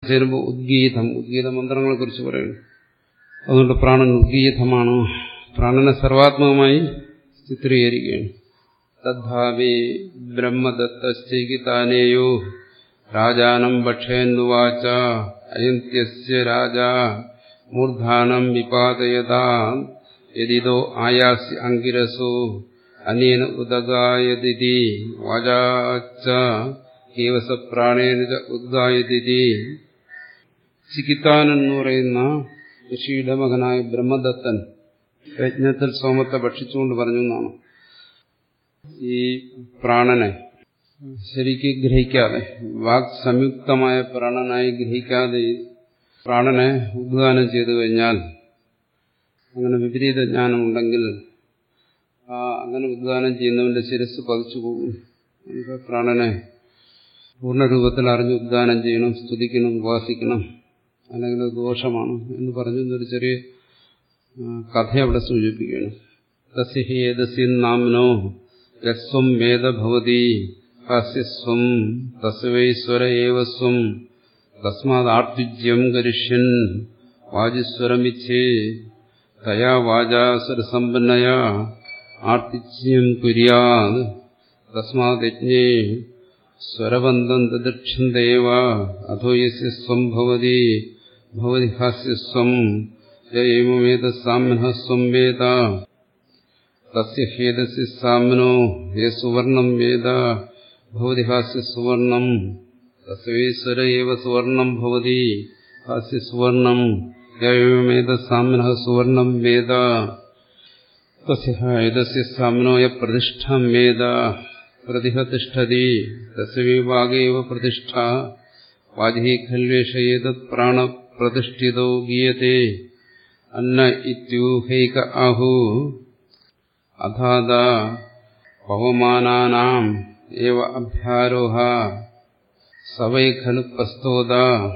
ചേരുമ്പോൾ ഉദ്ഗീതം ഉദ്ഗീത മന്ത്രങ്ങളെ കുറിച്ച് പറയുന്നു അതുകൊണ്ട് പ്രാണൻ ഉദ്ഗീതമാണ് പ്രാണനെ സർവാത്മകമായി ചിത്രീകരിക്കുകയാണ് തദ്ഭാവി ബ്രഹ്മദത്തശ്ചൈകിതാനേയോ രാജാനം ഭക്ഷയന്നുവാച അയന്ത്യസ്യ രാജാ മൂർധാനം വിപാതയതാ യദിതോ ആയാസ്യ അങ്കിരസോ അനേന ഉദഗായതിഥി വാചാച്ച കേവസ പ്രാണേന ഉദ്ഗായതിഥി ചികിത്താനൻ എന്ന് പറയുന്ന ഋഷിയുടെ മകനായ ബ്രഹ്മദത്തൻ യജ്ഞത്തിൽ സോമത്തെ ഭക്ഷിച്ചുകൊണ്ട് പറഞ്ഞു എന്നാണ് ഈ പ്രാണനെ ശരിക്ക് ഗ്രഹിക്കാതെ വാക് സംയുക്തമായ പ്രാണനായി ഗ്രഹിക്കാതെ പ്രാണനെ ഉദ്ഗാനം ചെയ്തു കഴിഞ്ഞാൽ അങ്ങനെ വിപരീത ജ്ഞാനമുണ്ടെങ്കിൽ ആ അങ്ങനെ ഉദ്ഗാനം ചെയ്യുന്നവന്റെ ശിരസ് പതിച്ചു പോകും നമുക്ക് പ്രാണനെ പൂർണ്ണരൂപത്തിൽ അറിഞ്ഞ് ഉദ്ഗാനം ചെയ്യണം സ്തുതിക്കണം ഉപാസിക്കണം അല്ലെങ്കിൽ അത് ദോഷമാണ് എന്ന് പറഞ്ഞു എന്നൊരു ചെറിയ കഥ അവിടെ സൂചിപ്പിക്കുകയാണ് തസ്യ ഏതസ്യൻ നാമ്നോ യസ്വം വേദ ഭവതി ഹാസ്യസ്വം തസ്വൈശ്വര ഏവ സ്വം തസ്മാദാർത്തുജ്യം കരിഷ്യൻ വാജിസ്വരമിച്ഛേ തയാ വാചാസുരസമ്പന്നയാ ആർത്തിജ്യം കുര്യാത് തസ്മാദജ്ഞേ സ്വരബന്ധം ദദക്ഷന്തേവ അധോ യസ്യ സ്വം ഭവതി ഭവതി ഹാസ്യസ്വം യേമവേദ സാമ്യഃ സ്വം വേദ തസ്യ ഹേതസ്യ സാമ്നോ യേ സുവർണം വേദ ഭവതി ഹാസ്യ സുവർണം തസ്വേശ്വര ഏവ സുവർണം ഭവതി ഹാസ്യ സുവർണം യേമവേദ സാമ്യഃ സുവർണം വേദ തസ്യ ഹേതസ്യ സാമ്നോ യ പ്രതിഷ്ഠം വേദ പ്രതിഹ തിഷ്ഠതി തസ്യവിഭാഗേവ പ്രതിഷ്ഠ വാജി ഖൽവേഷ ഏതത് പ്രാണ പ്രതിഷ്ഠിതോ ഗീയത്തെ അന്ന ഇത്യൂഹൈക ആഹു അഥാത പവമാനാനാം ഏവ അഭ്യാരോഹ സവൈ ഖലു പ്രസ്തോദ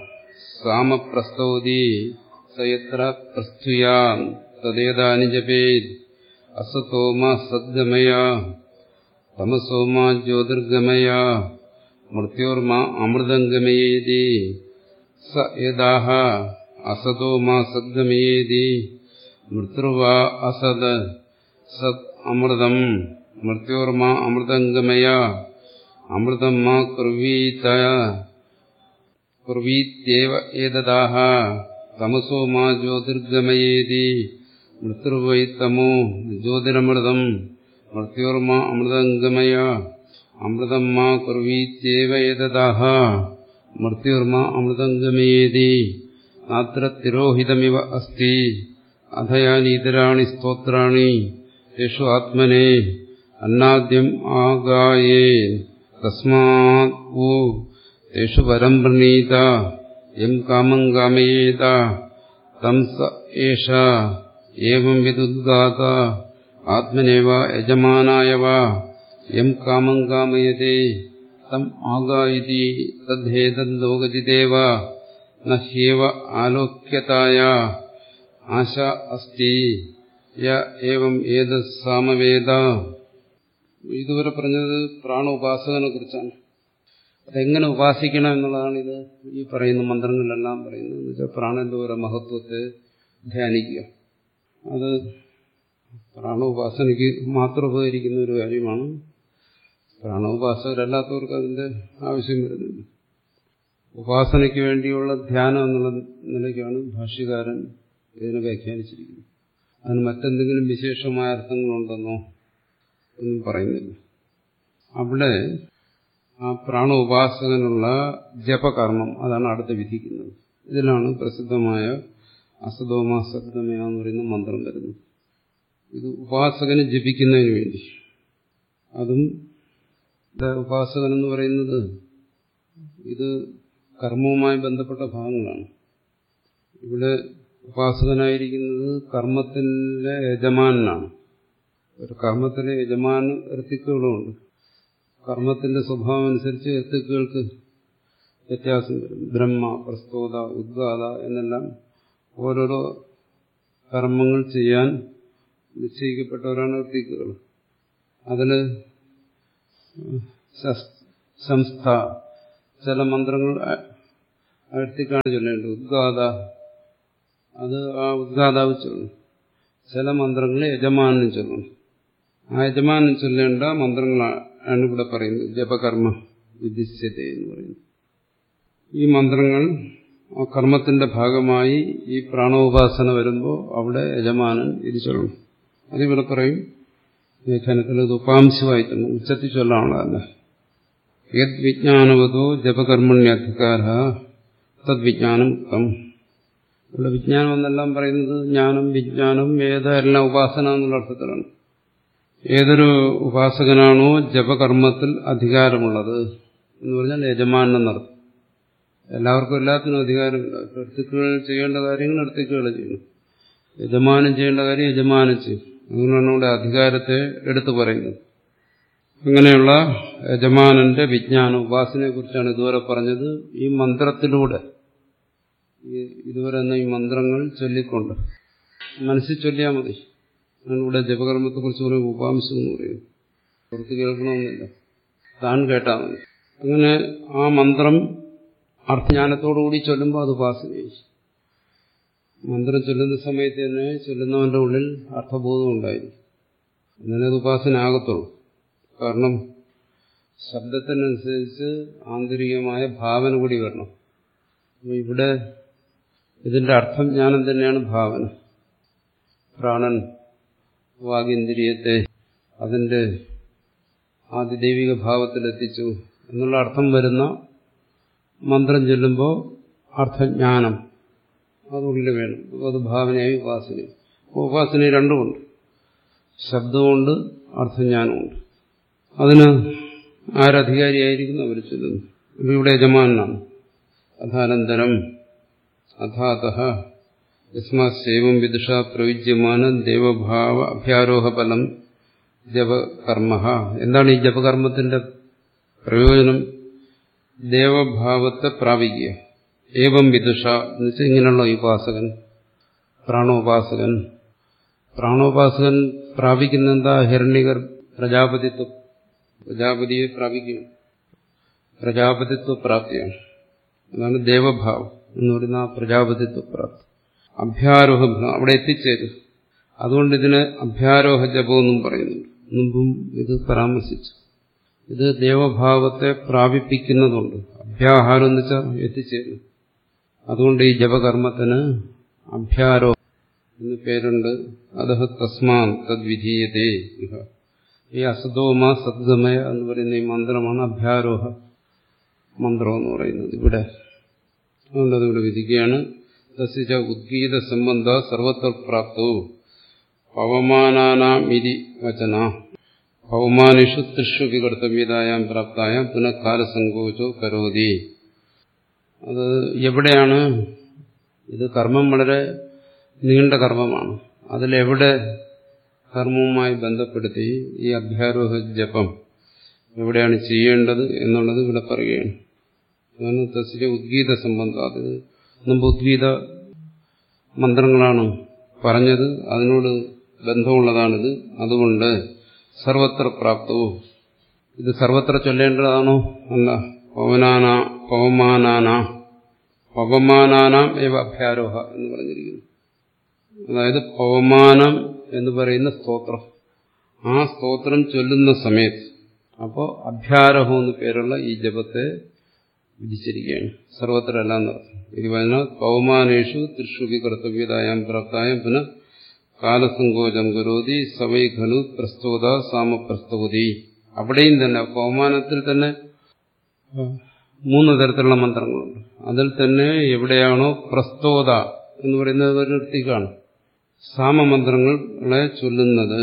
സാമപ്രസ്തോതി സയത്ര പ്രസ്തുയാൻ തദേതാനി ജപേത് അസതോമ സദ്ഗമയ തമസോമ ജ്യോതിർഗമയ മൃത്യോർമ അമൃതംഗമയേതി സ യദാഹ അസതോ മാ സദ്ഗമയേതി മൃത്യുർവാ അസത് സത് അമൃതം മൃത്യോർമാ അമൃതംഗമയ അമൃതം മാ കുർവീത കുർവീത്യേവ ഏതദാഹ തമസോ മാ ജ്യോതിർഗമയേതി മൃത്യുർവൈ തമോ ജ്യോതിരമൃതം മൃത്യോർമാ അമൃതംഗമയ അമൃതം മാ കുർവീത്യേവ ഏതദാഹ മൃത്യുർമാ അമൃതംഗമയേതി നാത്ര തിരോഹിതമിവ അസ്തി അധയാനീതരാണി സ്തോത്രാണി യേഷു ആത്മനെ അന്നാദ്യം ആഗായേ തസ്മാത് ഓ തേഷു വരം പ്രണീത യം കാമം കാമയേത തം സ ഏഷ ഏവം വിദുദ്ഗാത ആത്മനേവ യജമാനായവ യം കാമം കാമയതേ തം ആഗായിതി തദ്ദേതല്ലോകജിദേവ നഹ്യേവ ആലോക്യതായ ആശ അസ്തി യ ഏവം ഏത് സാമവേദ ഇതുവരെ പറഞ്ഞത് പ്രാണോപാസകനെ കുറിച്ചാണ് അതെങ്ങനെ ഉപാസിക്കണം എന്നുള്ളതാണ് ഇത് ഈ പറയുന്ന മന്ത്രങ്ങളിലെല്ലാം പറയുന്നത് എന്ന് വെച്ചാൽ പ്രാണന്റെ ഓരോ മഹത്വത്തെ ധ്യാനിക്കുക അത് പ്രാണോപാസനയ്ക്ക് മാത്രം ഉപകരിക്കുന്ന ഒരു കാര്യമാണ് പ്രാണോപാസകരല്ലാത്തവർക്ക് അതിന്റെ ആവശ്യം വരുന്നില്ല ഉപാസനയ്ക്ക് വേണ്ടിയുള്ള ധ്യാനം എന്നുള്ള നിലയ്ക്കാണ് ഭാഷ്യകാരൻ ഇതിനെ വ്യാഖ്യാനിച്ചിരിക്കുന്നത് അതിന് മറ്റെന്തെങ്കിലും വിശേഷമായ അർത്ഥങ്ങളുണ്ടെന്നോ ഒന്നും പറയുന്നില്ല അവിടെ ആ പ്രാണോപാസകനുള്ള ജപകർമ്മം അതാണ് അടുത്ത് വിധിക്കുന്നത് ഇതിലാണ് പ്രസിദ്ധമായ അസതോമ സദ്ഗമയ എന്ന് പറയുന്ന മന്ത്രം വരുന്നത് ഇത് ഉപാസകന് ജപിക്കുന്നതിന് വേണ്ടി അതും ഉപാസകൻ എന്ന് പറയുന്നത് ഇത് കർമ്മവുമായി ബന്ധപ്പെട്ട ഭാഗങ്ങളാണ് ഇവിടെ ഉപാസകനായിരിക്കുന്നത് കർമ്മത്തിൻ്റെ യജമാനാണ് ഒരു കർമ്മത്തിലെ യജമാന ഋത്തിക്കുകളുമുണ്ട് കർമ്മത്തിന്റെ സ്വഭാവം അനുസരിച്ച് ഋത്തിക്കുകൾക്ക് വ്യത്യാസം വരും ബ്രഹ്മ പ്രസ്തോത ഉദ്ഗാത എന്നെല്ലാം ഓരോരോ കർമ്മങ്ങൾ ചെയ്യാൻ നിശ്ചയിക്കപ്പെട്ടവരാണ് ഋത്തിക്കുകൾ അതിൽ സംസ്ഥ ചില മന്ത്രങ്ങൾ അടുത്തേക്കാണ് ചൊല്ലേണ്ടത് ഉദ്ഗാത അത് ആ ഉദ്ഗാതാവ് ചൊല്ലും ചില മന്ത്രങ്ങൾ യജമാനും ചൊല്ലണം ആ യജമാനും ചൊല്ലേണ്ട മന്ത്രങ്ങളാണ് ഇവിടെ പറയുന്നത് ജപകർമ്മ വിധിശ്യത എന്ന് പറയുന്നത് ഈ മന്ത്രങ്ങൾ ആ കർമ്മത്തിന്റെ ഭാഗമായി ഈ പ്രാണോപാസന വരുമ്പോൾ അവിടെ യജമാനൻ ഇത് ചൊല്ലണം അതിവിടെ പറയും വ്യാഖ്യാനത്തിൽ ഇത് ഉപാംശമായിട്ടുണ്ട് ഉച്ചത്തിൽ ചൊല്ലാനുള്ളതല്ല യത് വിജ്ഞാനവതോ ജപകർമ്മണ്യധികാര തദ്വിജ്ഞാനം ഉത്തം ഇവിടെ വിജ്ഞാനം എന്നെല്ലാം പറയുന്നത് ജ്ഞാനം വിജ്ഞാനം വേദ എല്ലാം ഉപാസന എന്നുള്ള അർത്ഥത്തിലാണ് ഏതൊരു ഉപാസകനാണോ ജപകർമ്മത്തിൽ അധികാരമുള്ളത് എന്ന് പറഞ്ഞാൽ യജമാനം എന്നർത്ഥം എല്ലാവർക്കും എല്ലാത്തിനും അധികാരമില്ല അടുത്തേക്കുകൾ ചെയ്യേണ്ട കാര്യങ്ങൾ അടുത്തേക്കുകൾ ചെയ്യണം യജമാനം ചെയ്യേണ്ട കാര്യം യജമാനം ചെയ്യും അങ്ങനെയാണ് ഇവിടെ അധികാരത്തെ എടുത്തു പറയുന്നത് അങ്ങനെയുള്ള യജമാനന്റെ വിജ്ഞാനം ഉപാസനയെ കുറിച്ചാണ് ഇതുവരെ പറഞ്ഞത് ഈ മന്ത്രത്തിലൂടെ ഇതുവരെ എന്ന ഈ മന്ത്രങ്ങൾ ചൊല്ലിക്കൊണ്ട് മനസ്സിൽ ചൊല്ലിയാൽ മതി ഇവിടെ ജപകർമ്മത്തെ കുറിച്ച് പറയും ഉപാംശം എന്ന് പറയും പുറത്ത് കേൾക്കണമെന്നില്ല താൻ കേട്ടാൽ മതി അങ്ങനെ ആ മന്ത്രം അർത്ഥജ്ഞാനത്തോടുകൂടി ചൊല്ലുമ്പോൾ അത് ഉപാസനയായി മന്ത്രം ചൊല്ലുന്ന സമയത്ത് തന്നെ ചൊല്ലുന്നവന്റെ ഉള്ളിൽ അർത്ഥബോധം ഉണ്ടായിരിക്കും അങ്ങനെ അത് ഉപാസന ആകത്തുള്ളൂ കാരണം ശബ്ദത്തിനനുസരിച്ച് ആന്തരികമായ ഭാവന കൂടി വരണം അപ്പോൾ ഇവിടെ ഇതിന്റെ അർത്ഥം ജ്ഞാനം തന്നെയാണ് ഭാവന പ്രാണൻ വാഗിന്ദ്രിയത്തെ അതിന്റെ ആദിദൈവിക ഭാവത്തിലെത്തിച്ചു എന്നുള്ള അർത്ഥം വരുന്ന മന്ത്രം ചൊല്ലുമ്പോൾ അർത്ഥജ്ഞാനം അതുള്ളിൽ വേണം അപ്പോൾ അത് ഭാവനയായി ഉപാസനയും ഉപാസന രണ്ടുമുണ്ട് ശബ്ദമുണ്ട് അർത്ഥജ്ഞാനമുണ്ട് അതിന് ആരധികാരിയായിരിക്കുന്നു അവർ ചൊല്ലുന്നു അപ്പോൾ ഇവിടെ യജമാനാണ് അഥാനന്തരം അഥാത യസ്മാസേവം വിദുഷ പ്രവിജ്യമാന ദേവഭാവ അഭ്യാരോഹഫലം ജപകർമ്മ എന്താണ് ഈ ജപകർമ്മത്തിന്റെ പ്രയോജനം ദേവഭാവത്തെ പ്രാപിക്കുക ഏവം വിദുഷ എന്ന് വെച്ചാൽ ഇങ്ങനെയുള്ള ഉപാസകൻ പ്രാണോപാസകൻ പ്രാണോപാസകൻ പ്രാപിക്കുന്ന എന്താ ഹിരണ്യകർ പ്രജാപതിത്വം പ്രജാപതിയെ പ്രാപിക്കുക പ്രജാപതിത്വ പ്രാപ്തിയാണ് അതാണ് ദേവഭാവം എന്ന് പറയുന്ന ആ പ്രജാപതിത്വ പ്രാപ്തി അഭ്യാരോഹ അവിടെ എത്തിച്ചേരും അതുകൊണ്ട് ഇതിന് അഭ്യാരോഹ ജപം എന്നും പറയുന്നുണ്ട് മുമ്പും ഇത് പരാമർശിച്ചു ഇത് ദേവഭാവത്തെ പ്രാപിപ്പിക്കുന്നതുണ്ട് അഭ്യാഹാരം എന്ന് വെച്ചാൽ എത്തിച്ചേരും അതുകൊണ്ട് ഈ ജപകർമ്മത്തിന് അഭ്യാരോഹ എന്ന് പേരുണ്ട് അതഹ തസ്മാൻ തദ്വിധീയതേ ഈ അസതോമ സദ്ഗമയ എന്ന് പറയുന്ന ഈ മന്ത്രമാണ് അഭ്യാരോഹ മന്ത്രം എന്ന് പറയുന്നത് ഇവിടെ അതുകൊണ്ട് അതിവിടെ വിധിക്കുകയാണ് തസ്യ ഉദ്ഗീത സംബന്ധ സർവത്ര പ്രാപ്തോ പവമാനാനാമിതി വചന പവമാനിഷു തൃഷു വികർത്തവ്യതായാം പ്രാപ്തായാം പുനഃ കാലസങ്കോചോ കരോതി അത് എവിടെയാണ് ഇത് കർമ്മം വളരെ നീണ്ട കർമ്മമാണ് അതിലെവിടെ കർമ്മവുമായി ബന്ധപ്പെടുത്തി ഈ അധ്യാരോഹ ജപം എവിടെയാണ് ചെയ്യേണ്ടത് എന്നുള്ളത് ഇവിടെ പറയുകയാണ് അതാണ് തസ്യ ഉദ്ഗീത സംബന്ധം അത് മുമ്പ് ഉദ്ഗീത മന്ത്രങ്ങളാണ് പറഞ്ഞത് അതിനോട് ബന്ധമുള്ളതാണിത് അതുകൊണ്ട് സർവത്ര പ്രാപ്തവും ഇത് സർവത്ര ചൊല്ലേണ്ടതാണോ അല്ല പവനാന പവമാനാന പവമാനാനാം ഏവ അഭ്യാരോഹ എന്ന് പറഞ്ഞിരിക്കുന്നു അതായത് പവമാനം എന്ന് പറയുന്ന സ്തോത്രം ആ സ്തോത്രം ചൊല്ലുന്ന സമയത്ത് അപ്പോൾ അഭ്യാരോഹം എന്ന് പേരുള്ള ഈ ജപത്തെ വിധിച്ചിരിക്കുകയാണ് സർവത്ര എല്ലാം നടത്തും ഇത് പറഞ്ഞാൽ പവമാനേഷു തൃഷു വികർത്തവ്യതായാം പ്രാപ്തായം പുനഃ കാലസങ്കോചം കരോതി സവൈ ഖലു പ്രസ്തോത സാമപ്രസ്തോതി അവിടെയും തന്നെ പവമാനത്തിൽ തന്നെ മൂന്ന് തരത്തിലുള്ള മന്ത്രങ്ങളുണ്ട് അതിൽ തന്നെ എവിടെയാണോ പ്രസ്തോത എന്ന് പറയുന്നത് ഒരു നിർത്തിക്കാണ് സാമമന്ത്രങ്ങളെ ചൊല്ലുന്നത്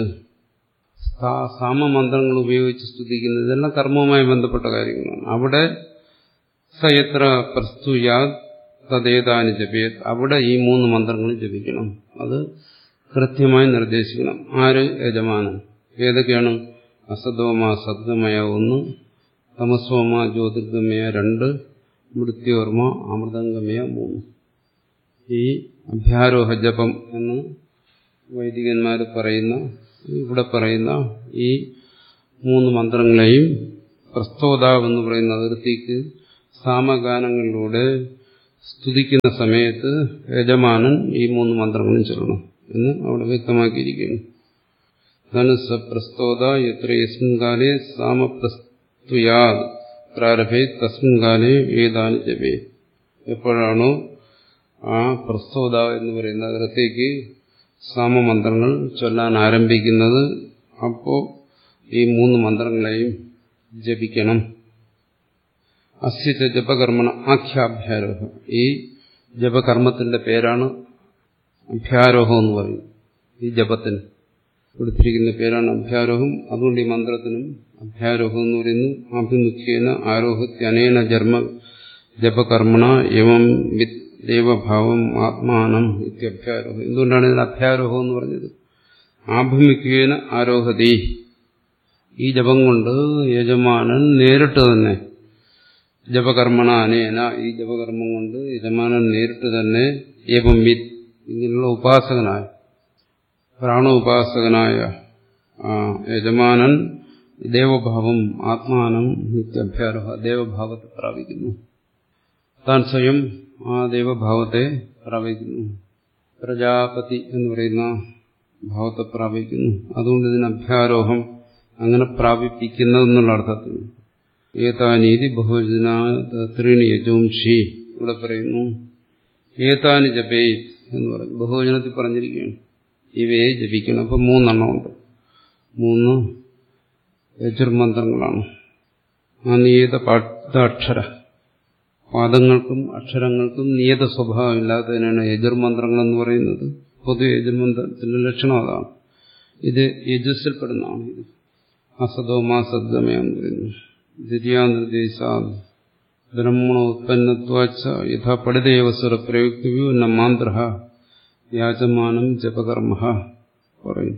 സാമമന്ത്രങ്ങൾ ഉപയോഗിച്ച് സ്തുതിക്കുന്നത് ഇതെല്ലാം കർമ്മവുമായി ബന്ധപ്പെട്ട കാര്യങ്ങളാണ് അവിടെ സയത്ര പ്രസ്തുയാ തദ്ദേതാന് ജപേത് അവിടെ ഈ മൂന്ന് മന്ത്രങ്ങൾ ജപിക്കണം അത് കൃത്യമായി നിർദ്ദേശിക്കണം ആര് യജമാനൻ ഏതൊക്കെയാണ് അസതോമ സദ്ഗമയ ഒന്ന് തമസോമ ജ്യോതിർഗമയ രണ്ട് മൃത്യോർമ അമൃതംഗമയ മൂന്ന് ഈ അഭ്യാരോഹ ജപം എന്ന് വൈദികന്മാർ പറയുന്ന ഇവിടെ പറയുന്ന ഈ മൂന്ന് മന്ത്രങ്ങളെയും പ്രസ്തോതാവ് എന്ന് പറയുന്ന അതിർത്തിക്ക് സാമഗാനങ്ങളിലൂടെ സ്തുതിക്കുന്ന സമയത്ത് യജമാനൻ ഈ മൂന്ന് മന്ത്രങ്ങളും ചൊല്ലണം എന്ന് അവിടെ വ്യക്തമാക്കിയിരിക്കുന്നു അതാണ് സപ്രസ്തോത എത്ര യസ്മിൻ കാലേ സാമപ്രസ്തുയാ പ്രാരഭേ തസ്മിൻ കാലേ ഏതാന് ജപേ എപ്പോഴാണോ ആ പ്രസ്തോത എന്ന് പറയുന്ന അതിനകത്തേക്ക് സാമമന്ത്രങ്ങൾ ചൊല്ലാൻ ആരംഭിക്കുന്നത് അപ്പോൾ ഈ മൂന്ന് മന്ത്രങ്ങളെയും ജപിക്കണം അസ്യച്ച ജപകർമ്മണ ആഖ്യാഭ്യാരോഹ ഈ ജപകർമ്മത്തിന്റെ പേരാണ് അഭ്യാരോഹം എന്ന് പറയും ഈ ജപത്തിന് കൊടുത്തിരിക്കുന്ന പേരാണ് അഭ്യാരോഹം അതുകൊണ്ട് ഈ മന്ത്രത്തിനും അഭ്യാരോഹം എന്ന് പറയുന്നു ആഭിമുഖ്യേന ആരോഹത്യനേന ജന്മ ജപകർമ്മണ യമം വിത് ദൈവഭാവം ആത്മാനം ഇത്യഭ്യാരോഹം എന്തുകൊണ്ടാണ് ഇതിന് അഭ്യാരോഹം എന്ന് പറഞ്ഞത് ആഭിമുഖ്യേന ആരോഹതി ഈ ജപം കൊണ്ട് യജമാനൻ നേരിട്ട് തന്നെ ജപകർമ്മണ അനേന ഈ ജപകർമ്മം കൊണ്ട് യജമാനൻ നേരിട്ട് തന്നെ ഏവം വിത്ത് ഇങ്ങനെയുള്ള ഉപാസകനായ പ്രാണോപാസകനായ ആ യജമാനൻ ദേവഭാവം ആത്മാനം നിത്യഭ്യാരോഹ ദേവഭാവത്തെ പ്രാപിക്കുന്നു താൻ സ്വയം ആ ദൈവഭാവത്തെ പ്രാപിക്കുന്നു പ്രജാപതി എന്ന് പറയുന്ന ഭാവത്തെ പ്രാപിക്കുന്നു അതുകൊണ്ട് ഇതിന് അഭ്യാരോഹം അങ്ങനെ പ്രാപിപ്പിക്കുന്നതെന്നുള്ള അർത്ഥത്തിൽ ഏതാനീതി ബഹുവചന ത്രീണി യജോംഷി ഇവിടെ പറയുന്നു ഏതാനി ജപേ എന്ന് പറഞ്ഞു ബഹുവചനത്തിൽ പറഞ്ഞിരിക്കുകയാണ് ഇവയെ ജപിക്കണം അപ്പം മൂന്നെണ്ണമുണ്ട് മൂന്ന് യജുർമന്ത്രങ്ങളാണ് ആ നിയത പാഠാക്ഷര പാദങ്ങൾക്കും അക്ഷരങ്ങൾക്കും നിയത സ്വഭാവമില്ലാത്തതിനാണ് യജുർമന്ത്രങ്ങൾ എന്ന് പറയുന്നത് പൊതു യജുർമന്ത്രത്തിന്റെ ലക്ഷണം അതാണ് ഇത് യജുസിൽപ്പെടുന്നതാണ് ഇത് അസതോമാ സദ്ഗമയെന്ന് പറയുന്നു ദ്വിതീയാനിർദ്ദേശ ബ്രഹ്മണോത്പന്നത്വാച്ച യഥാ പഠിതേവസ്വര പ്രയുക്തവ്യോ ന മാന്ത്ര യാചമാനം ജപകർമ്മ പറയും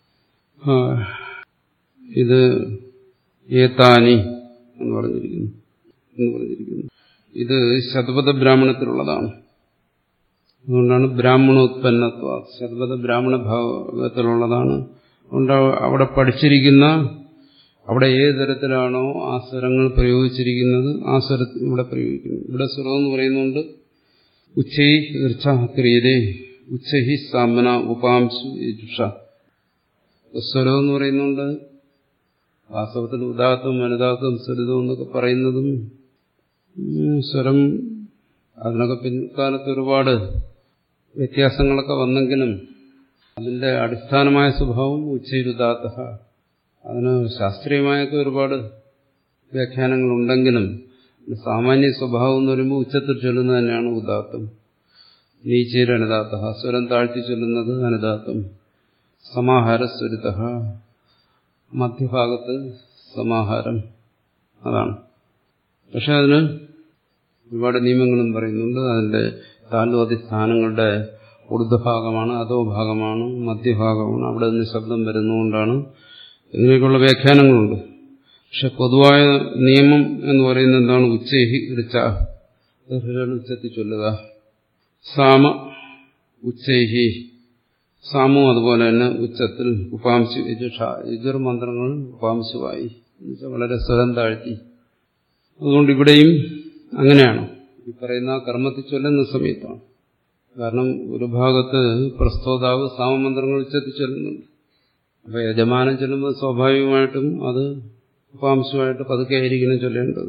ഇത് ഏതാനി എന്ന് പറഞ്ഞിരിക്കുന്നു എന്ന് പറഞ്ഞിരിക്കുന്നു ഇത് ശതപഥ ബ്രാഹ്മണത്തിലുള്ളതാണ് അതുകൊണ്ടാണ് ബ്രാഹ്മണോത്പന്നത്വ ശതപഥ ബ്രാഹ്മണ ഭാഗത്തിലുള്ളതാണ് അതുകൊണ്ട് അവിടെ പഠിച്ചിരിക്കുന്ന അവിടെ ഏത് തരത്തിലാണോ ആ സ്വരങ്ങൾ പ്രയോഗിച്ചിരിക്കുന്നത് ആ സ്വരത്തിൽ ഇവിടെ പ്രയോഗിക്കുന്നു ഇവിടെ സ്വരം എന്ന് പറയുന്നുണ്ട് ഉച്ചൈ ക്രിയതേ ഉച്ചഹി സാമന ഉപാംശു യജുഷ സ്വരം എന്ന് പറയുന്നുണ്ട് വാസ്തവത്തിൽ ഉദാത്തം അനുദാത്തം സ്വരിതം എന്നൊക്കെ പറയുന്നതും സ്വരം അതിനൊക്കെ പിൻകാലത്ത് ഒരുപാട് വ്യത്യാസങ്ങളൊക്കെ വന്നെങ്കിലും അതിന്റെ അടിസ്ഥാനമായ സ്വഭാവം ഉച്ചയിലുദാത്ത അതിന് ശാസ്ത്രീയമായൊക്കെ ഒരുപാട് വ്യാഖ്യാനങ്ങളുണ്ടെങ്കിലും സാമാന്യ സ്വഭാവം എന്ന് പറയുമ്പോൾ ഉച്ചത്തിൽ ചൊല്ലുന്നത് തന്നെയാണ് ഉദാത്തം നീച്ചേര് അനുദാത്ത സ്വരം താഴ്ത്തി ചൊല്ലുന്നത് അനുദാത്തം സമാഹാരസ്വരിത മധ്യഭാഗത്ത് സമാഹാരം അതാണ് പക്ഷെ അതിന് ഒരുപാട് നിയമങ്ങളും പറയുന്നുണ്ട് അതിന്റെ താലോതി സ്ഥാനങ്ങളുടെ ഊർധ്വഭാഗമാണ് അധോ ഭാഗമാണ് മധ്യഭാഗമാണ് അവിടെ നിന്ന് ശബ്ദം വരുന്നതുകൊണ്ടാണ് ഇങ്ങനെയൊക്കെയുള്ള വ്യാഖ്യാനങ്ങളുണ്ട് പക്ഷെ പൊതുവായ നിയമം എന്ന് പറയുന്നത് എന്താണ് ഉച്ചഹി ഇടിച്ച ഉച്ചത്തിൽ ചൊല്ലുക സാമ ഉച്ചൈഹി സാമു അതുപോലെ തന്നെ ഉച്ചത്തിൽ ഉപാംശു യജുഷ യജുർ മന്ത്രങ്ങൾ ഉപാംശുവായി എന്നുവെച്ചാൽ വളരെ സ്വരം താഴ്ത്തി അതുകൊണ്ട് ഇവിടെയും അങ്ങനെയാണ് ഈ പറയുന്ന കർമ്മത്തിൽ ചൊല്ലുന്ന സമയത്താണ് കാരണം ഒരു ഭാഗത്ത് പ്രസ്തോതാവ് സാമമന്ത്രങ്ങൾ ഉച്ചത്തിൽ ചൊല്ലുന്നുണ്ട് അപ്പൊ യജമാനം ചൊല്ലുമ്പോൾ സ്വാഭാവികമായിട്ടും അത് ഉപാംശമായിട്ട് പതുക്കെ ആയിരിക്കണം ചൊല്ലേണ്ടത്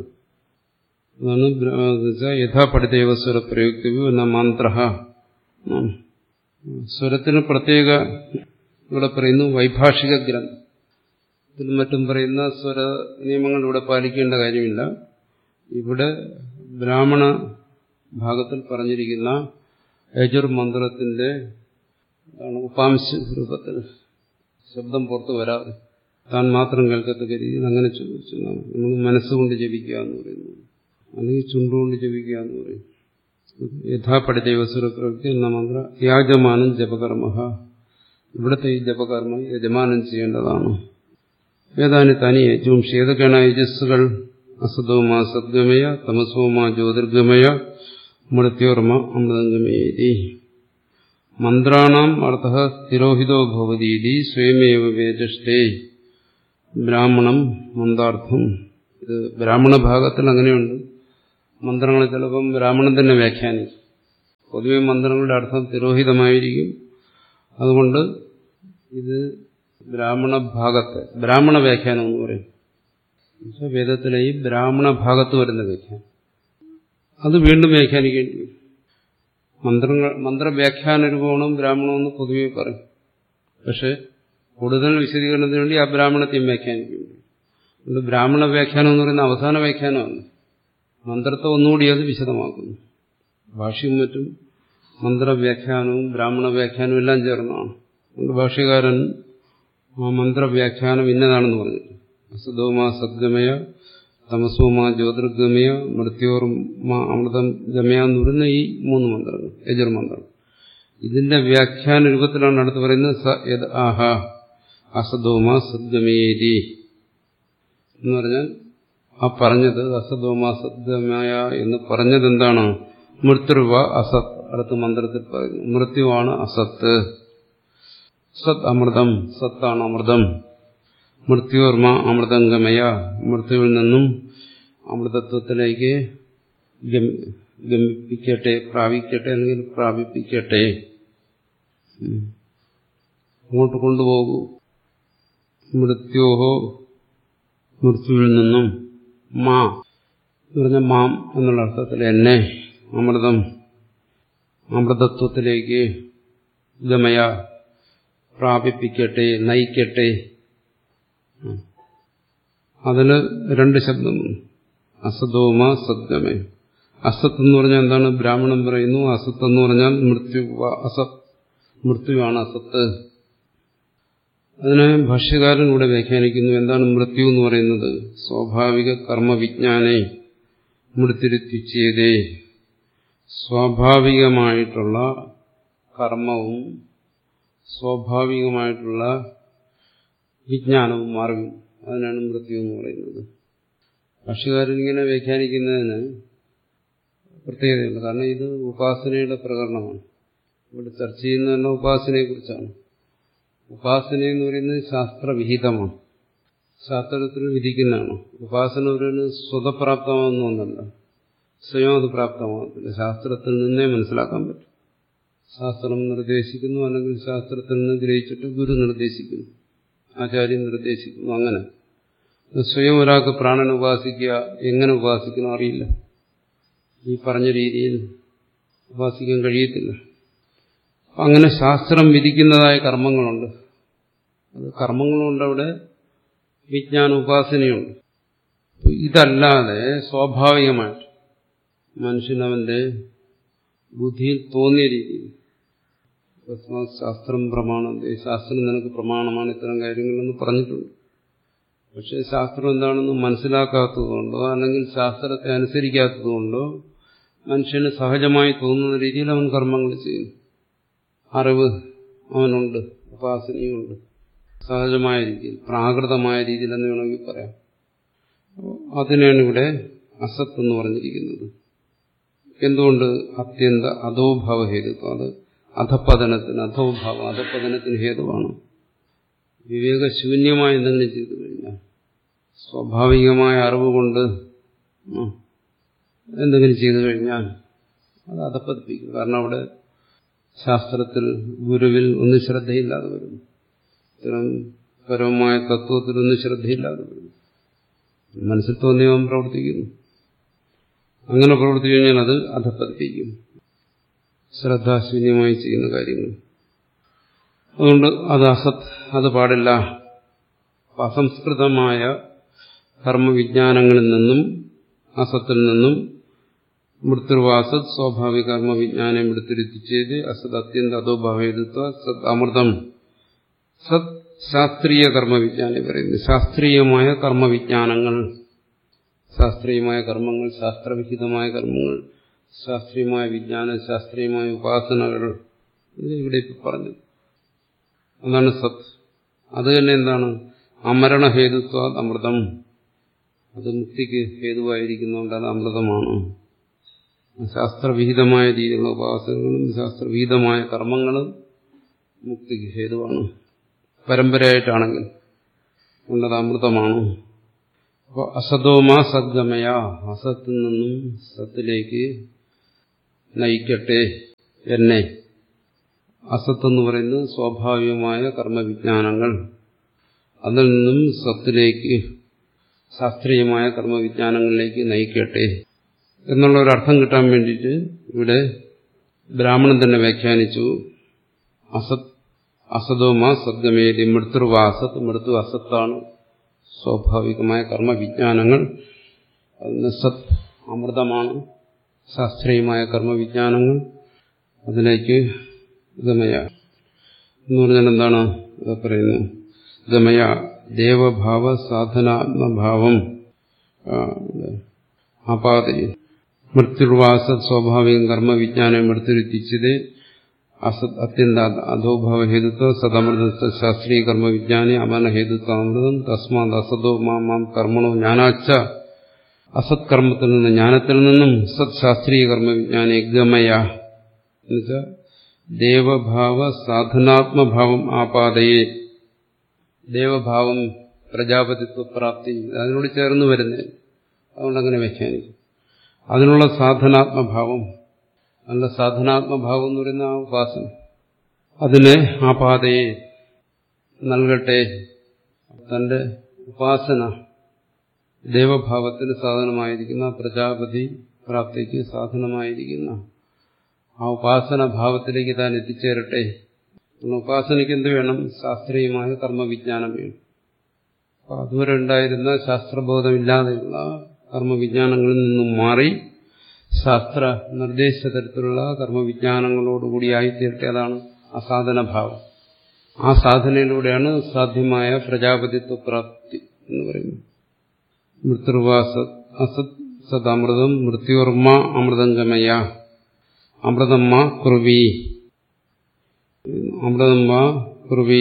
അതാണ് യഥാ പഠിതേവസ്വര പ്രയുക്തവ്യോ എന്ന മന്ത്ര സ്വരത്തിന് പ്രത്യേക ഇവിടെ പറയുന്നു വൈഭാഷിക ഗ്രന്ഥം ഇതിലും മറ്റും പറയുന്ന സ്വര നിയമങ്ങൾ ഇവിടെ പാലിക്കേണ്ട കാര്യമില്ല ഇവിടെ ബ്രാഹ്മണ ഭാഗത്തിൽ പറഞ്ഞിരിക്കുന്ന യജുർ മന്ത്രത്തിന്റെ ഉപാംശ രൂപത്തിൽ ശബ്ദം പുറത്തു വരാതെ താൻ മാത്രം കേൾക്കത്തക്ക രീതിയിൽ അങ്ങനെ ചോദിച്ചു നമ്മൾ മനസ്സുകൊണ്ട് ജപിക്കുക എന്ന് പറയുന്നു അല്ലെങ്കിൽ ചുണ്ടുകൊണ്ട് ജപിക്കുക എന്ന് പറയും യഥാപഠിത യുവസുരപ്രവൃത്തി എന്ന മന്ത്ര യാജമാനം ജപകർമ്മ ഇവിടുത്തെ ഈ ജപകർമ്മം യജമാനം ചെയ്യേണ്ടതാണ് ഏതാനി തനി യജും ഏതൊക്കെയാണ് യജസ്സുകൾ അസതോമാ സദ്ഗമയ തമസോമാ ജ്യോതിർഗമയ മൃത്യോർമ അമൃതംഗമേതി മന്ത്രാണാം അർത്ഥ സ്ഥിരോഹിതോ ഭവതീതി സ്വയമേവ വേദഷ്ടേ ബ്രാഹ്മണം മന്ദാർത്ഥം ഇത് ബ്രാഹ്മണ ഭാഗത്തിൽ അങ്ങനെയുണ്ട് മന്ത്രങ്ങൾ ചിലപ്പം ബ്രാഹ്മണൻ തന്നെ വ്യാഖ്യാനിക്കും പൊതുവെ മന്ത്രങ്ങളുടെ അർത്ഥം തിരോഹിതമായിരിക്കും അതുകൊണ്ട് ഇത് ബ്രാഹ്മണ ഭാഗത്തെ ബ്രാഹ്മണ വ്യാഖ്യാനം എന്ന് പറയും എന്നുവെച്ചാൽ വേദത്തിലെ ഈ ബ്രാഹ്മണ ഭാഗത്ത് വരുന്ന വ്യാഖ്യാനം അത് വീണ്ടും വ്യാഖ്യാനിക്കേണ്ടി വരും മന്ത്രങ്ങൾ മന്ത്രവ്യാഖ്യാന രൂപമാണ് ബ്രാഹ്മണമെന്ന് പൊതുവെ പറയും പക്ഷെ കൂടുതൽ വിശദീകരണത്തിന് വേണ്ടി ആ ബ്രാഹ്മണത്തെയും വ്യാഖ്യാനിക്കുന്നു അതുകൊണ്ട് ബ്രാഹ്മണ വ്യാഖ്യാനം എന്ന് പറയുന്ന അവസാന വ്യാഖ്യാനമാണ് മന്ത്രത്തെ ഒന്നുകൂടി അത് വിശദമാക്കുന്നു ഭാഷ്യവും മറ്റും മന്ത്രവ്യാഖ്യാനവും ബ്രാഹ്മണ വ്യാഖ്യാനവും എല്ലാം ചേർന്നതാണ് അതുകൊണ്ട് ഭാഷ്യകാരൻ ആ മന്ത്രവ്യാഖ്യാനം ഇന്നതാണെന്ന് പറഞ്ഞിട്ട് അസുധോമാ സദ്ഗമയ തമസോമാ ജ്യോതിർഗമയ മൃത്യോർമാ അമൃതം ഗമയ എന്ന് പറയുന്ന ഈ മൂന്ന് മന്ത്രങ്ങൾ യജുർമന്ത്രം ഇതിന്റെ വ്യാഖ്യാന രൂപത്തിലാണ് അടുത്ത് പറയുന്നത് സ യത് ആഹ അസദോമ സദ്ഗമയേരി എന്ന് പറഞ്ഞാൽ ആ പറഞ്ഞത് അസദോമ സദ്ഗമയ എന്ന് പറഞ്ഞത് എന്താണ് മൃത്യുവ അസത് അടുത്ത മന്ത്രത്തിൽ പറയുന്നു മൃത്യുവാണ് അസത്ത് സത് അമൃതം സത്താണ് അമൃതം മൃത്യോർമ അമൃതംഗമയ മൃത്യുവിൽ നിന്നും അമൃതത്വത്തിലേക്ക് ഗമിപ്പിക്കട്ടെ പ്രാപിക്കട്ടെ അല്ലെങ്കിൽ പ്രാപിപ്പിക്കട്ടെ അങ്ങോട്ട് കൊണ്ടുപോകൂ മൃത്യോഹോ മൃത്യുവിൽ നിന്നും മാ എന്ന് പറഞ്ഞ മാം എന്നുള്ള അർത്ഥത്തിൽ എന്നെ അമൃതം അമൃതത്വത്തിലേക്ക് ഗമയ പ്രാപിപ്പിക്കട്ടെ നയിക്കട്ടെ അതിന് രണ്ട് ശബ്ദം അസതോമ സദ്ഗമേ അസത്ത് എന്ന് പറഞ്ഞാൽ എന്താണ് ബ്രാഹ്മണൻ പറയുന്നു അസത്ത് എന്ന് പറഞ്ഞാൽ മൃത്യു അസത് മൃത്യുവാണ് അസത്ത് അതിനെ ഭാഷ്യകാരൻ കൂടെ വ്യാഖ്യാനിക്കുന്നു എന്താണ് മൃത്യു എന്ന് പറയുന്നത് സ്വാഭാവിക കർമ്മവിജ്ഞാനെ മൃത്യുരുത്തിച്ചേതേ സ്വാഭാവികമായിട്ടുള്ള കർമ്മവും സ്വാഭാവികമായിട്ടുള്ള വിജ്ഞാനവും അറിവും അതിനാണ് മൃത്യു എന്ന് പറയുന്നത് ഭാഷകാരൻ ഇങ്ങനെ വ്യാഖ്യാനിക്കുന്നതിന് പ്രത്യേകതയുണ്ട് കാരണം ഇത് ഉപാസനയുടെ പ്രകടനമാണ് ഇവിടെ ചർച്ച ചെയ്യുന്ന തന്നെ ഉപാസനയെക്കുറിച്ചാണ് ഉപാസന എന്ന് പറയുന്നത് ശാസ്ത്രവിഹിതമാണ് ശാസ്ത്രത്തിൽ വിധിക്കുന്നതാണ് ഉപാസന ഒരു സ്വതപ്രാപ്തമാകുന്ന ഒന്നല്ല സ്വയം അത് പ്രാപ്തമാകത്തില്ല ശാസ്ത്രത്തിൽ നിന്നേ മനസ്സിലാക്കാൻ പറ്റും ശാസ്ത്രം നിർദ്ദേശിക്കുന്നു അല്ലെങ്കിൽ ശാസ്ത്രത്തിൽ നിന്ന് ഗ്രഹിച്ചിട്ട് ഗുരു നിർദ്ദേശിക്കുന്നു ആചാര്യൻ നിർദ്ദേശിക്കുന്നു അങ്ങനെ സ്വയം ഒരാൾക്ക് പ്രാണൻ ഉപാസിക്കുക എങ്ങനെ ഉപാസിക്കണം അറിയില്ല ഈ പറഞ്ഞ രീതിയിൽ ഉപാസിക്കാൻ കഴിയത്തില്ല അങ്ങനെ ശാസ്ത്രം വിധിക്കുന്നതായ കർമ്മങ്ങളുണ്ട് അത് കർമ്മങ്ങളുണ്ട് അവിടെ വിജ്ഞാന ഉപാസനയുണ്ട് ഇതല്ലാതെ സ്വാഭാവികമായിട്ട് മനുഷ്യനവന്റെ ബുദ്ധിയിൽ തോന്നിയ രീതിയിൽ ശാസ്ത്രം പ്രമാണം ശാസ്ത്രം നിനക്ക് പ്രമാണമാണ് ഇത്തരം കാര്യങ്ങളെന്ന് പറഞ്ഞിട്ടുണ്ട് പക്ഷെ ശാസ്ത്രം എന്താണെന്ന് മനസ്സിലാക്കാത്തതുകൊണ്ടോ അല്ലെങ്കിൽ ശാസ്ത്രത്തെ അനുസരിക്കാത്തതുകൊണ്ടോ മനുഷ്യന് സഹജമായി തോന്നുന്ന രീതിയിൽ അവൻ കർമ്മങ്ങൾ ചെയ്യുന്നു അറിവ് അവനുണ്ട് ഉപാസനയുണ്ട് സഹജമായ രീതിയിൽ പ്രാകൃതമായ രീതിയിൽ എന്ന് വേണമെങ്കിൽ പറയാം അതിനാണ് ഇവിടെ അസത്ത് എന്ന് പറഞ്ഞിരിക്കുന്നത് എന്തുകൊണ്ട് അത്യന്ത അധോഭാവ ഹേതുത്വം അത് അധപതനത്തിന് അധോഭാവം അധപതനത്തിന് ഹേതുവാണ് വിവേകശൂന്യമായി എന്തെങ്കിലും ചെയ്തു കഴിഞ്ഞാൽ സ്വാഭാവികമായ അറിവ് കൊണ്ട് എന്തെങ്കിലും ചെയ്തു കഴിഞ്ഞാൽ അത് അധപ്പതിപ്പിക്കും കാരണം അവിടെ ശാസ്ത്രത്തിൽ ഗുരുവിൽ ഒന്നും ശ്രദ്ധയില്ലാതെ വരുന്നു ഇത്തരം പരമമായ തത്വത്തിൽ ഒന്നും ശ്രദ്ധയില്ലാതെ വരുന്നു മനസ്സിൽ തോന്നിയവൻ പ്രവർത്തിക്കുന്നു അങ്ങനെ പ്രവർത്തിച്ചു കഴിഞ്ഞാൽ അത് അധപ്പതിപ്പിക്കും ശ്രദ്ധാശൂന്യമായി ചെയ്യുന്ന കാര്യങ്ങൾ അതുകൊണ്ട് അത് അസത് അത് പാടില്ല അസംസ്കൃതമായ കർമ്മവിജ്ഞാനങ്ങളിൽ നിന്നും അസത്തിൽ നിന്നും മൃത്യുവാസത് സ്വാഭാവിക കർമ്മവിജ്ഞാനം എടുത്തിരുത്തിച്ചത് അസത് അത്യന്ത അധോഭാവേതത്വ സത് അമൃതം സത് ശാസ്ത്രീയ കർമ്മവിജ്ഞാനം പറയുന്നു ശാസ്ത്രീയമായ കർമ്മവിജ്ഞാനങ്ങൾ ശാസ്ത്രീയമായ കർമ്മങ്ങൾ ശാസ്ത്രവിഹിതമായ കർമ്മങ്ങൾ ശാസ്ത്രീയമായ വിജ്ഞാനം ശാസ്ത്രീയമായ ഉപാസനകൾ ഇത് ഇവിടെ ഇപ്പൊ പറഞ്ഞു അതാണ് സത് അത് തന്നെ എന്താണ് അമരണഹേതുത്വ അമൃതം അത് മുക്തിക്ക് ഹേതുവായിരിക്കുന്നതുകൊണ്ട് അത് അമൃതമാണ് ശാസ്ത്രവിഹിതമായ രീതിയിലുള്ള ഉപാസനകളും ശാസ്ത്രവിഹിതമായ കർമ്മങ്ങളും മുക്തിക്ക് ഹേതുവാണ് പരമ്പരയായിട്ടാണെങ്കിൽ ഉള്ളത് അമൃതമാണ് അപ്പോൾ അസതോമാ സദ്ഗമയ അസത്തിൽ നിന്നും സത്തിലേക്ക് നയിക്കട്ടെ എന്നെ അസത്ത് എന്ന് പറയുന്നത് സ്വാഭാവികമായ കർമ്മവിജ്ഞാനങ്ങൾ അതിൽ നിന്നും സത്തിലേക്ക് ശാസ്ത്രീയമായ കർമ്മവിജ്ഞാനങ്ങളിലേക്ക് നയിക്കട്ടെ എന്നുള്ള ഒരു അർത്ഥം കിട്ടാൻ വേണ്ടിയിട്ട് ഇവിടെ ബ്രാഹ്മണൻ തന്നെ വ്യാഖ്യാനിച്ചു അസത് അസതോമാ സദ്ഗമേതി മൃത്യുവ അസത്ത് മൃത്യു അസത്താണ് സ്വാഭാവികമായ കർമ്മവിജ്ഞാനങ്ങൾ അതിന് സത് അമൃതമാണ് ശാസ്ത്രീയമായ കർമ്മവിജ്ഞാനങ്ങൾ അതിലേക്ക് ഗമയ എന്ന് പറഞ്ഞാൽ എന്താണ് ഇത് പറയുന്നു ഗമയ ദേവഭാവ സാധനാത്മഭാവം ആപാതി മൃത്യുർവാസ സ്വാഭാവികം കർമ്മവിജ്ഞാനം മൃത്യുരുത്തിച്ചത് അസത് അത്യന്ത അധോഭാവ ഹേതുത്വ സദമൃത ശാസ്ത്രീയ കർമ്മവിജ്ഞാനി അമന ഹേതുത്വ അമൃതം തസ്മാത് അസതോ മാം മാം കർമ്മണോ ജ്ഞാനാച്ച അസത് കർമ്മത്തിൽ നിന്ന് ജ്ഞാനത്തിൽ നിന്നും സത് ശാസ്ത്രീയ കർമ്മവിജ്ഞാനി ഗമയ എന്നുവെച്ചാൽ ദേവഭാവ സാധനാത്മഭാവം ആപാതയെ ദേവഭാവം പ്രജാപതിത്വ പ്രാപ്തി അതിനോട് ചേർന്ന് വരുന്നത് അതുകൊണ്ട് അങ്ങനെ വ്യാഖ്യാനിക്കും അതിനുള്ള സാധനാത്മഭാവം അതിനുള്ള സാധനാത്മഭാവം എന്ന് പറയുന്ന ആ ഉപാസന അതിനെ ആ പാതയെ നൽകട്ടെ തന്റെ ഉപാസന ദേവഭാവത്തിന് സാധനമായിരിക്കുന്ന പ്രജാപതി പ്രാപ്തിക്ക് സാധനമായിരിക്കുന്ന ആ ഉപാസന ഭാവത്തിലേക്ക് താൻ എത്തിച്ചേരട്ടെ ഉപാസനയ്ക്ക് എന്ത് വേണം ശാസ്ത്രീയമായ കർമ്മവിജ്ഞാനം വേണം അപ്പോൾ അതുവരെ ഉണ്ടായിരുന്ന ശാസ്ത്രബോധമില്ലാതെയുള്ള കർമ്മവിജ്ഞാനങ്ങളിൽ നിന്നും മാറി ശാസ്ത്ര നിർദ്ദേശ തരത്തിലുള്ള കർമ്മവിജ്ഞാനങ്ങളോടുകൂടി ആയിത്തീരട്ടെ അതാണ് അസാധനഭാവം ആ സാധനയിലൂടെയാണ് സാധ്യമായ പ്രജാപതിത്വ പ്രാപ്തി എന്ന് പറയുന്നത് മൃത്യുർവാസ അസത് സദാമൃതം മൃത്യോർമ്മ അമൃതംഗമയ അമൃതമ്മ കുറുവി അമൃതമ്മ കുറുവി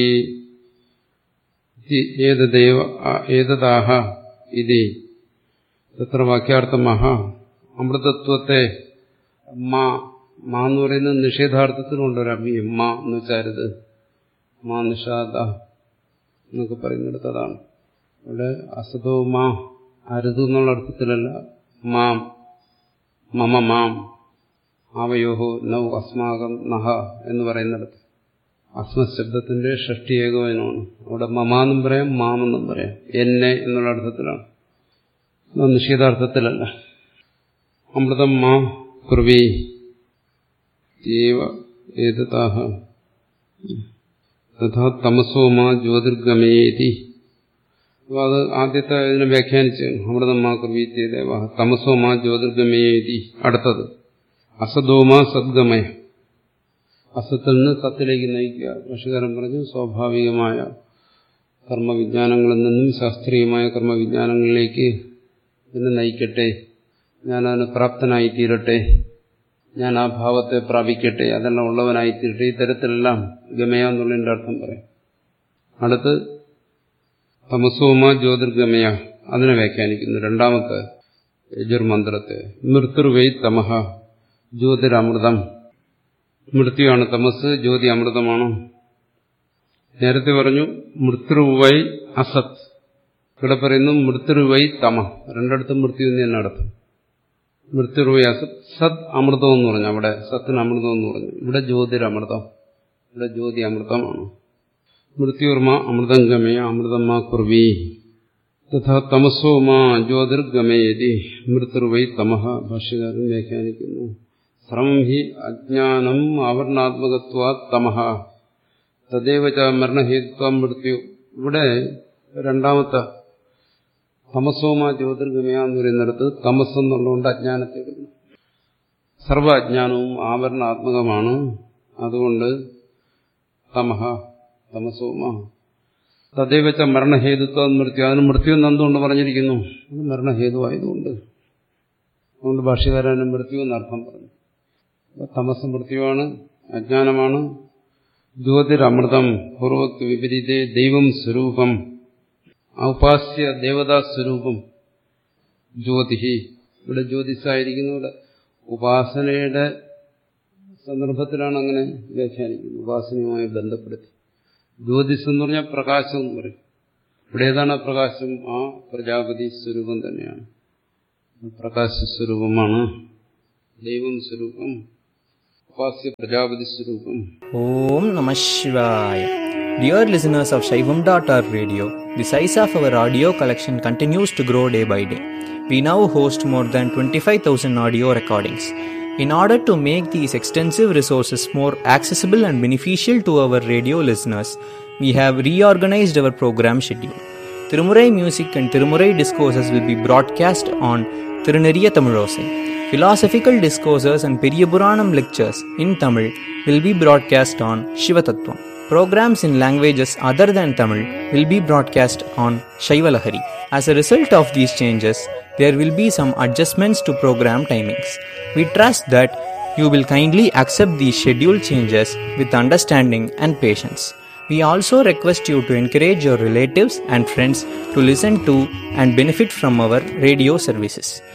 ഏതദേവ ഏതദാഹ ഇതി തത്ര വാക്യാർത്ഥമഹ അമൃതത്വത്തെ മാ മാ എന്ന് പറയുന്നത് നിഷേധാർത്ഥത്തിലുണ്ട് ഒരു അമ്മി മാ എന്ന് വെച്ചാരുത് മാ നിഷാദ എന്നൊക്കെ പറയുന്നിടത്ത് അതാണ് ഇവിടെ അസതോ മാ അരുത് എന്നുള്ള അർത്ഥത്തിലല്ല മാം മമ മാം ആവയോഹോ നൗ അസ്മാകം നഹ എന്ന് പറയുന്നിടത്ത് അസ്മശബ്ദത്തിന്റെ ഷഷ്ടി ഏകോപനമാണ് അവിടെ മമാന്നും പറയാം മാമെന്നും പറയാം എന്നെ എന്നുള്ള അർത്ഥത്തിലാണ് നിഷേധാർത്ഥത്തിലല്ല അമൃതം മാ കുർവി ഏതാഹ തഥാ തമസോ മാ ജ്യോതിർഗമേതി അപ്പോൾ അത് ആദ്യത്തെ ഇതിനെ വ്യാഖ്യാനിച്ച് അമൃതം മാ കുർവി ദേവ തമസോ മാ ജ്യോതിർഗമേതി അടുത്തത് അസദോമാ സദ്ഗമയ അസത്തിൽ നിന്ന് സത്തിലേക്ക് നയിക്കുക ഭക്ഷ്യകാരൻ പറഞ്ഞു സ്വാഭാവികമായ കർമ്മവിജ്ഞാനങ്ങളിൽ നിന്നും ശാസ്ത്രീയമായ കർമ്മവിജ്ഞാനങ്ങളിലേക്ക് എന്നെ നയിക്കട്ടെ ഞാൻ അതിന് പ്രാപ്തനായി തീരട്ടെ ഞാൻ ആ ഭാവത്തെ പ്രാപിക്കട്ടെ അതെല്ലാം ഉള്ളവനായി തീരട്ടെ ഈ തരത്തിലെല്ലാം ഗമയ എന്നുള്ളതിൻ്റെ അർത്ഥം പറയാം അടുത്ത് തമസോമ ജ്യോതിർഗമയ അതിനെ വ്യാഖ്യാനിക്കുന്നു രണ്ടാമത്തെ യജുർമന്ത്രത്തെ മൃത്യുർവൈ തമഹ ജ്യോതിരമൃതം മൃത്യുവാണ് തമസ് ജ്യോതി അമൃതമാണ് നേരത്തെ പറഞ്ഞു മൃത്യുവൈ അസത് ഇവിടെ പറയുന്നു മൃത്യുവൈ തമ രണ്ടിടത്തും മൃത്യു എന്ന് തന്നെ അർത്ഥം മൃത്യുവൈ അസത് സത് അമൃതം എന്ന് പറഞ്ഞു അവിടെ സത്തിന് അമൃതം എന്ന് പറഞ്ഞു ഇവിടെ ജ്യോതിരമൃതം ഇവിടെ ജ്യോതി അമൃതമാണ് മൃത്യുർമ അമൃതം ഗമയ അമൃതമ്മ കുർവി തഥാ തമസോ മാ ജ്യോതിർഗമയതി മൃത്യുർവൈ തമഹ ഭാഷ്യകാരൻ വ്യാഖ്യാനിക്കുന്നു ശ്രമം ഹി അജ്ഞാനം ആവരണാത്മകത്വാ തമഹ തദ്വ ച മരണഹേതുത്വ മൃത്യു ഇവിടെ രണ്ടാമത്തെ തമസോമ ജ്യോതിർഗമയ എന്ന് പറയുന്നിടത്ത് തമസ് എന്നുള്ളതുകൊണ്ട് അജ്ഞാനത്തെ എടുക്കുന്നു സർവ അജ്ഞാനവും ആവരണാത്മകമാണ് അതുകൊണ്ട് തമഹ തമസോമ തദ്വ ച മരണഹേതുത്വ മൃത്യു അതിന് മൃത്യു എന്നെന്തുകൊണ്ട് പറഞ്ഞിരിക്കുന്നു അത് മരണഹേതുവായതുകൊണ്ട് അതുകൊണ്ട് ഭാഷ്യകാരന് മൃത്യു എന്നർത്ഥം പറഞ്ഞു തമസ് മൃത്യുവാണ് അജ്ഞാനമാണ് ജ്യോതിരമൃതം പൂർവക്ത് വിപരീതേ ദൈവം സ്വരൂപം ഔപാസ്യ ദേവതാ സ്വരൂപം ജ്യോതി ഇവിടെ ജ്യോതിസായിരിക്കുന്നു ഇവിടെ ഉപാസനയുടെ സന്ദർഭത്തിലാണ് അങ്ങനെ വ്യാഖ്യാനിക്കുന്നത് ഉപാസനയുമായി ബന്ധപ്പെടുത്തി ജ്യോതിസ് എന്ന് പറഞ്ഞാൽ പ്രകാശം എന്ന് പറയും ഇവിടെ ഏതാണ് ആ പ്രകാശം ആ പ്രജാപതി സ്വരൂപം തന്നെയാണ് പ്രകാശ സ്വരൂപമാണ് ദൈവം സ്വരൂപം ഉപാസ്യ പ്രജാപതി സ്വരൂപം Om Namah Shivaya. Dear listeners of Shaivam.org radio, the size of our audio collection continues to grow day by day. We now host more than 25,000 audio recordings. In order to make these extensive resources more accessible and beneficial to our radio listeners, we have reorganized our program schedule. Tirumurai music and Tirumurai discourses will be broadcast on Tiruneriya Tamilosai. Philosophical discourses and Periyapuranam lectures in Tamil will be broadcast on Shivatattvam. Programs in languages other than Tamil will be broadcast on Shaivalahari. As a result of these changes, there will be some adjustments to program timings. We trust that you will kindly accept these schedule changes with understanding and patience. We also request you to encourage your relatives and friends to listen to and benefit from our radio services.